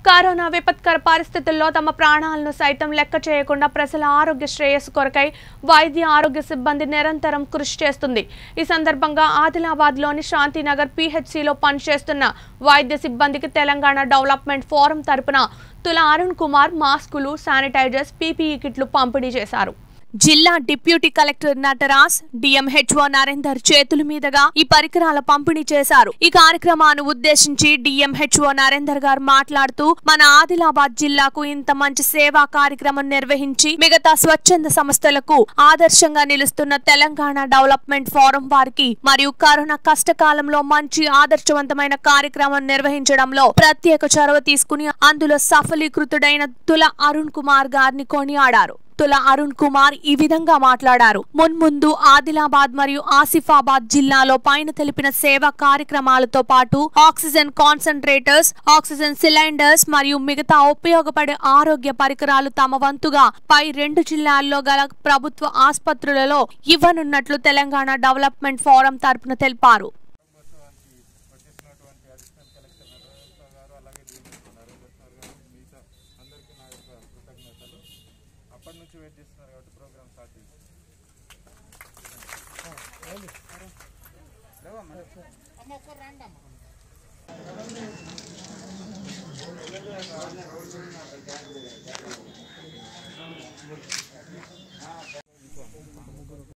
corona విపత్కర పరిస్థితుల్లో తమ ప్రాణాలను సైతం లెక్క చేయకుండా ప్రజల ఆరోగ్య శ్రేయస్సు కొరకై వైద్య ఆరోగ్య సిబ్బంది నిరంతరం కృషి చేస్తుంది ఈ సందర్భంగా ఆదిలాబాద్లోని శాంతినగర్ పీహెచ్సిలో పనిచేస్తున్న వైద్య సిబ్బందికి తెలంగాణ డెవలప్మెంట్ ఫోరం తరపున తుల అరుణ్ కుమార్ మాస్కులు శానిటైజర్స్ పీపీఈ కిట్లు పంపిణీ చేశారు జిల్లా deputy collector Nataraj DMHO Narender చేతుల మీదుగా ఈ పరికరాల పంపిణీ చేశారు ఈ కార్యక్రమాన్ని ఉద్దేశించి డిఎంహెచ్ఓ నరేందర్ గారు మాట్లాడుతూ మన ఆదిలాబాద్ జిల్లాకు ఇంత మంచి సేవా కార్యక్రమం నిర్వహించి మిగతా స్వచ్ఛంద సంస్థలకు ఆదర్శంగా నిలుస్తున్న తెలంగాణ డెవలప్మెంట్ ఫోరం వారికి మరియు కరోనా కష్టకాలంలో మంచి ఆదర్శవంతమైన కార్యక్రమం నిర్వహించడంలో ప్రత్యేక చొరవ తీసుకుని అందులో సఫలీకృతుడైన తుల అరుణ్ కుమార్ గారిని కొనియాడారు తుల అరుణ్ కుమార్ ఈ విధంగా మాట్లాడారు మున్ముందు ఆదిలాబాద్ మరియు ఆసిఫాబాద్ జిల్లాలో పైన తెలిపిన సేవా కార్యక్రమాలతో పాటు ఆక్సిజన్ కాన్సన్ట్రేటర్స్ ఆక్సిజన్ సిలిండర్స్ మరియు మిగతా ఉపయోగపడే ఆరోగ్య పరికరాలు తమ వంతుగా పై రెండు జిల్లాల్లో గల ప్రభుత్వ ఆసుపత్రులలో ఇవ్వనున్నట్లు తెలంగాణ డెవలప్మెంట్ ఫోరం తరపున తెలిపారు మహోత్సవానికి వచ్చేసినటువంటి అడిషనల్ కలెక్టర్ నరసింహ గారు అలాగే డిఎంఎస్ నరేంద్ర సార్ గారు మిగతా అందరికీ నా యొక్క కృతజ్ఞతలు అప్పటి నుంచి వెయిట్ చేస్తున్నారు కాబట్టి ప్రోగ్రామ్ స్టార్ట్ చేసి